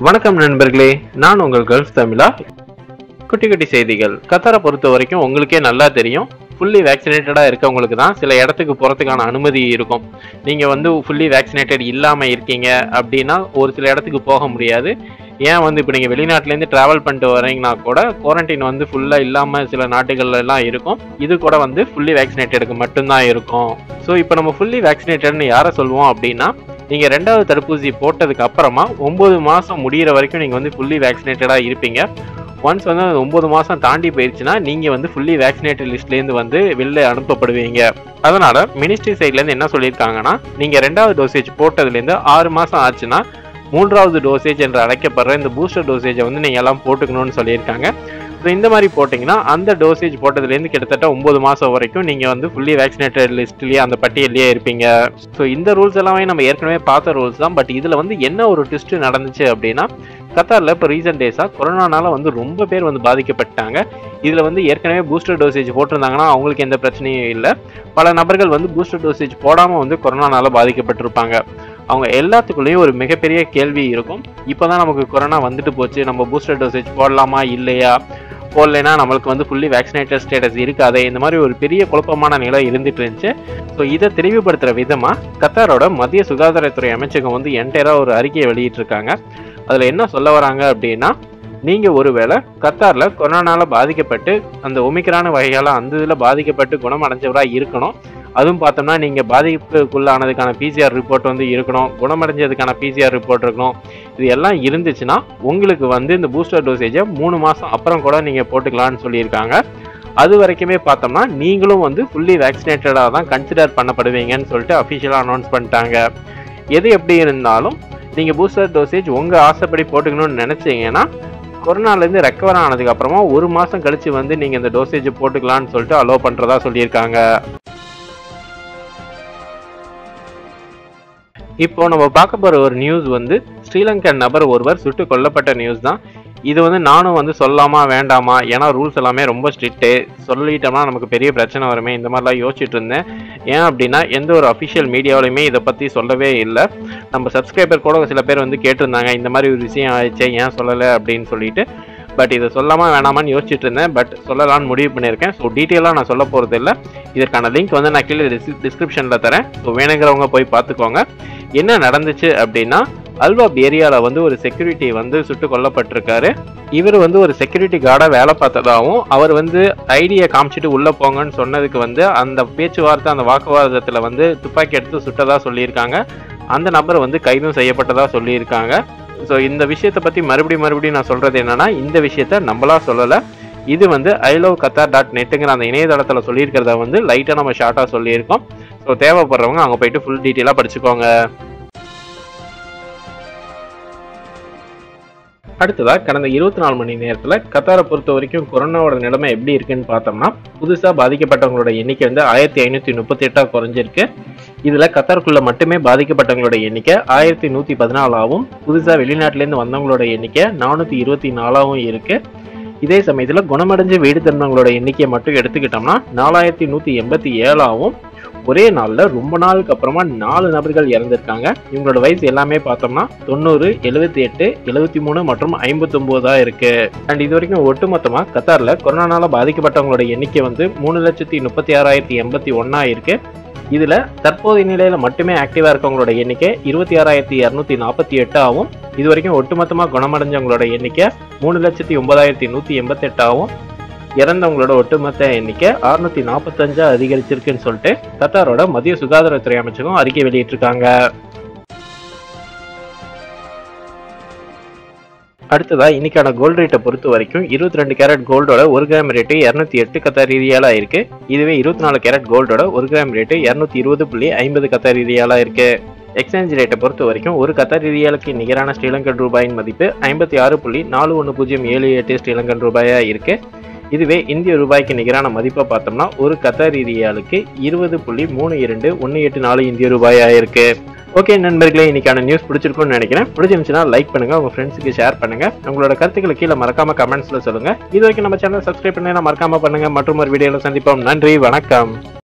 வணக்கம் நண்பர்களே நான் உங்கள் கல்ஃப் தமிழா குட்டி குட்டி செய்திகள் கத்தாரை பொறுத்த வரைக்கும் உங்களுக்கே நல்லா தெரியும் ஃபுல்லி வேக்சினேட்டடாக இருக்கவங்களுக்கு தான் சில இடத்துக்கு போகிறதுக்கான அனுமதி இருக்கும் நீங்கள் வந்து ஃபுல்லி வேக்சினேட்டட் இல்லாமல் இருக்கீங்க அப்படின்னா ஒரு சில இடத்துக்கு போக முடியாது ஏன் வந்து இப்போ நீங்கள் வெளிநாட்டிலேருந்து ட்ராவல் பண்ணிட்டு வரீங்கன்னா கூட குவாரண்டைன் வந்து ஃபுல்லாக இல்லாமல் சில நாட்டுகள்ல எல்லாம் இருக்கும் இது கூட வந்து ஃபுல்லி வேக்சினேட்டடுக்கு மட்டும்தான் இருக்கும் ஸோ இப்போ நம்ம ஃபுல்லி வேக்சினேட்டட்னு யாரை சொல்லுவோம் அப்படின்னா நீங்கள் ரெண்டாவது தடுப்பூசி போட்டதுக்கு அப்புறமா ஒம்பது மாதம் முடியிற வரைக்கும் நீங்கள் வந்து ஃபுல்லி வேக்சினேட்டடாக இருப்பீங்க ஒன்ஸ் வந்து அந்த ஒம்பது மாதம் தாண்டி போயிடுச்சுன்னா நீங்கள் வந்து ஃபுல்லி வேக்சினேட்டட் லிஸ்ட்லேருந்து வந்து வெளில அனுப்பப்படுவீங்க அதனால் மினிஸ்ட்ரி சைட்லேருந்து என்ன சொல்லியிருக்காங்கன்னா நீங்கள் ரெண்டாவது டோசேஜ் போட்டதுலேருந்து ஆறு மாதம் ஆச்சுன்னா மூன்றாவது டோசேஜ் என்று அழைக்கப்படுற இந்த பூஸ்டர் டோசேஜை வந்து நீங்கள் எல்லாம் போட்டுக்கணும்னு சொல்லியிருக்காங்க ஸோ இந்த மாதிரி போட்டிங்கன்னா அந்த டோசேஜ் போட்டதுலேருந்து கிட்டத்தட்ட ஒம்பது மாதம் வரைக்கும் நீங்கள் வந்து ஃபுல்லி வேக்சினேட்டட் லிஸ்ட்லேயே அந்த பட்டியல்லையே இருப்பீங்க ஸோ இந்த ரூல்ஸ் எல்லாமே நம்ம ஏற்கனவே பார்த்த ரூல்ஸ் தான் பட் இதில் வந்து என்ன ஒரு ட்விஸ்ட் நடந்துச்சு அப்படின்னா கத்தாரில் இப்போ ரீசன்ட் டேஸாக கொரோனானால வந்து ரொம்ப பேர் வந்து பாதிக்கப்பட்டாங்க இதில் வந்து ஏற்கனவே பூஸ்டர் டோசேஜ் போட்டிருந்தாங்கன்னா அவங்களுக்கு எந்த பிரச்சனையும் இல்லை பல நபர்கள் வந்து பூஸ்டர் டோசேஜ் போடாமல் வந்து கொரோனானால பாதிக்கப்பட்டிருப்பாங்க அவங்க எல்லாத்துக்குள்ளேயும் ஒரு மிகப்பெரிய கேள்வி இருக்கும் இப்போ தான் நமக்கு கொரோனா வந்துட்டு போச்சு நம்ம பூஸ்டர் டோசேஜ் போடலாமா இல்லையா போடலைன்னா நம்மளுக்கு வந்து ஃபுல்லி வேக்சினேட்டட் ஸ்டேட்டஸ் இருக்காதே இந்த மாதிரி ஒரு பெரிய குழப்பமான நிலை இருந்துட்டு இருந்துச்சு ஸோ இதை தெளிவுபடுத்துகிற விதமாக கத்தாரோட மத்திய சுகாதாரத்துறை அமைச்சகம் வந்து என்டையராக ஒரு அறிக்கையை வெளியிட்டிருக்காங்க அதில் என்ன சொல்ல வராங்க அப்படின்னா நீங்கள் ஒருவேளை கத்தாரில் கொரோனால பாதிக்கப்பட்டு அந்த ஒமிக்ரான வகையால் அந்த இதில் பாதிக்கப்பட்டு குணமடைஞ்சவராக இருக்கணும் அதுவும் பார்த்தோம்னா நீங்கள் பாதிப்புக்குள்ளானதுக்கான பிசிஆர் ரிப்போர்ட் வந்து இருக்கணும் குணமடைஞ்சதுக்கான பிசிஆர் ரிப்போர்ட் இருக்கணும் இது எல்லாம் இருந்துச்சுன்னா உங்களுக்கு வந்து இந்த பூஸ்டர் டோசேஜை மூணு மாதம் அப்புறம் கூட நீங்கள் போட்டுக்கலாம்னு சொல்லியிருக்காங்க அது வரைக்குமே பார்த்தோம்னா நீங்களும் வந்து ஃபுல்லி வேக்சினேட்டடாக தான் கன்சிடர் பண்ணப்படுவீங்கன்னு சொல்லிட்டு அஃபிஷியலாக அனௌன்ஸ் பண்ணிட்டாங்க எது எப்படி இருந்தாலும் நீங்கள் பூஸ்டர் டோசேஜ் உங்கள் ஆசைப்படி போட்டுக்கணும்னு நினச்சிங்கன்னா கொரோனாலேருந்து ரெக்கவர் ஆனதுக்கு அப்புறமா ஒரு மாதம் கழிச்சு வந்து நீங்கள் இந்த டோசேஜ் போட்டுக்கலாம்னு சொல்லிட்டு அலோவ் பண்ணுறதா சொல்லியிருக்காங்க இப்போ நம்ம பார்க்க போகிற ஒரு நியூஸ் வந்து ஸ்ரீலங்கன் நபர் ஒருவர் சுட்டு கொல்லப்பட்ட நியூஸ் தான் இது வந்து நானும் வந்து சொல்லாமா வேண்டாமா ஏன்னா ரூல்ஸ் எல்லாமே ரொம்ப ஸ்ட்ரிக்ட்டு சொல்லிட்டோம்னா நமக்கு பெரிய பிரச்சனை வருமே இந்த மாதிரிலாம் யோசிச்சுட்டு இருந்தேன் ஏன் அப்படின்னா எந்த ஒரு அஃபிஷியல் மீடியாவிலையுமே இதை பற்றி சொல்லவே இல்லை நம்ம சப்ஸ்கிரைபர் கூட சில பேர் வந்து கேட்டிருந்தாங்க இந்த மாதிரி ஒரு விஷயம் ஆயிடுச்சே ஏன் சொல்லலை அப்படின்னு சொல்லிட்டு பட் இதை சொல்லாமா வேணாமான்னு யோசிச்சுட்டு இருந்தேன் பட் சொல்லலாம்னு முடிவு பண்ணியிருக்கேன் ஸோ டீட்டெயிலாக நான் சொல்ல போகிறது இல்லை இதற்கான லிங்க் வந்து நான் கீழே டிஸ்கிரிப்ஷனில் தரேன் ஸோ வேணுங்கிறவங்க போய் பார்த்துக்கோங்க என்ன நடந்துச்சு அப்படின்னா அல்வாப் ஏரியாவில் வந்து ஒரு செக்யூரிட்டி வந்து சுட்டு கொல்லப்பட்டிருக்காரு இவர் வந்து ஒரு செக்யூரிட்டி கார்டாக வேலை பார்த்ததாகவும் அவர் வந்து ஐடியை காமிச்சிட்டு உள்ளே போங்கன்னு சொன்னதுக்கு வந்து அந்த பேச்சுவார்த்தை அந்த வாக்குவாதத்தில் வந்து துப்பாக்கி எடுத்து சுட்டதா சொல்லியிருக்காங்க அந்த நபர் வந்து கைதும் செய்யப்பட்டதா சொல்லியிருக்காங்க ஸோ இந்த விஷயத்தை பற்றி மறுபடியும் மறுபடியும் நான் சொல்கிறது என்னன்னா இந்த விஷயத்த நம்மளா சொல்லலை இது வந்து ஐ லவ் கத்தார் டாட் நெட்டுங்கிற அந்த இணையதளத்தில் சொல்லியிருக்கிறத வந்து லைட்டாக நம்ம ஷார்ட்டாக சொல்லியிருக்கோம் ஸோ தேவைப்படுறவங்க அங்கே போயிட்டு ஃபுல் டீட்டெயிலாக படிச்சுக்கோங்க அடுத்ததா கடந்த இருபத்தி நாலு மணி நேரத்தில் கத்தாரை பொறுத்த வரைக்கும் கொரோனாவோட நிலைமை எப்படி இருக்குன்னு பார்த்தோம்னா புதுசாக பாதிக்கப்பட்டவங்களோட எண்ணிக்கை வந்து ஆயிரத்தி ஐநூற்றி முப்பத்தி எட்டாக குறைஞ்சிருக்கு இதில் கத்தாருக்குள்ள மட்டுமே பாதிக்கப்பட்டவங்களோட எண்ணிக்கை ஆயிரத்தி நூற்றி பதினாலாவும் புதுசாக வெளிநாட்டிலேருந்து வந்தவங்களோட எண்ணிக்கை நானூற்றி இருபத்தி நாலாவும் இருக்கு இதே சமயத்தில் குணமடைஞ்ச வீடு திரும்பினவங்களோட எண்ணிக்கையை மட்டும் எடுத்துக்கிட்டோம்னா நாலாயிரத்தி நூற்றி எண்பத்தி ஏழாவும் ஒரே நாளில் ரொம்ப நாளுக்கு அப்புறமா நாலு நபர்கள் இறந்திருக்காங்க இவங்களோட வயசு எல்லாமே பார்த்தோம்னா தொண்ணூறு எழுபத்தி எட்டு எழுபத்தி மூணு மற்றும் ஐம்பத்தொம்போதா இருக்கு அண்ட் இது வரைக்கும் ஒட்டுமொத்தமாக கத்தாரில் கொரோனால பாதிக்கப்பட்டவங்களோட எண்ணிக்கை வந்து மூணு லட்சத்தி முப்பத்தி ஆறாயிரத்தி எண்பத்தி ஒன்றா இருக்கு இதில் தற்போதைய நிலையில் மட்டுமே ஆக்டிவாக இருக்கவங்களோட எண்ணிக்கை இருபத்தி ஆறாயிரத்தி இரநூத்தி நாற்பத்தி எட்டாகவும் இது வரைக்கும் ஒட்டுமொத்தமாக குணமடைஞ்சவங்களோட எண்ணிக்கை மூணு லட்சத்தி ஒன்பதாயிரத்தி நூற்றி எண்பத்தெட்டாகவும் இறந்தவங்களோட ஒட்டுமொத்த எண்ணிக்கை அறுநூத்தி நாற்பத்தஞ்சா அதிகரிச்சிருக்குன்னு சொல்லிட்டு கத்தாரோட மத்திய சுகாதாரத்துறை அமைச்சகம் அறிக்கை வெளியிட்டிருக்காங்க அடுத்ததா இன்னைக்கான கோல்டு ரேட்டை பொறுத்த வரைக்கும் இருபத்தி ரெண்டு கேரட் கோல்டோட ஒரு கிராம் ரேட்டு இரநூத்தி எட்டு கத்தார் ரியாலா இருக்கு இதுவே இருபத்தி நாலு கேரட் கோல்டோட ஒரு கிராம் ரேட்டு இரநூத்தி இருபது புள்ளி ஐம்பது கத்தார் ரியாலா இருக்கு எக்ஸ்சேஞ்ச் ரேட்டை பொறுத்த வரைக்கும் ஒரு கத்தார் ரியாலுக்கு நிகரான ஸ்ரீலங்கன் ரூபாயின் மதிப்பு ஐம்பத்தி ஆறு புள்ளி நாலு ஒன்று பூஜ்ஜியம் ஏழு எட்டு ஸ்ரீலங்கன் ரூபாயா இருக்கு இதுவே இந்திய ரூபாய்க்கு நிகரான மதிப்பை பார்த்தோம்னா ஒரு கத்தார் ரியாலுக்கு இருபது புள்ளி மூணு இரண்டு ஒன்று எட்டு நாலு இந்திய ரூபாயா இருக்கு ஓகே நண்பர்களே இன்னைக்கான நியூஸ் பிடிச்சிருக்கும்னு நினைக்கிறேன் பிடிச்சிருந்துச்சுன்னா லைக் பண்ணுங்க உங்க ஃப்ரெண்ட்ஸுக்கு ஷேர் பண்ணுங்க உங்களோட கருத்துக்களை கீழே மறக்காம கமெண்ட்ஸ்ல சொல்லுங்க இது வரைக்கும் நம்ம சேனல் சப்ஸ்கிரைப் பண்ணி மறக்காம பண்ணுங்க மற்றும் ஒரு வீடியோல சந்திப்போம் நன்றி வணக்கம்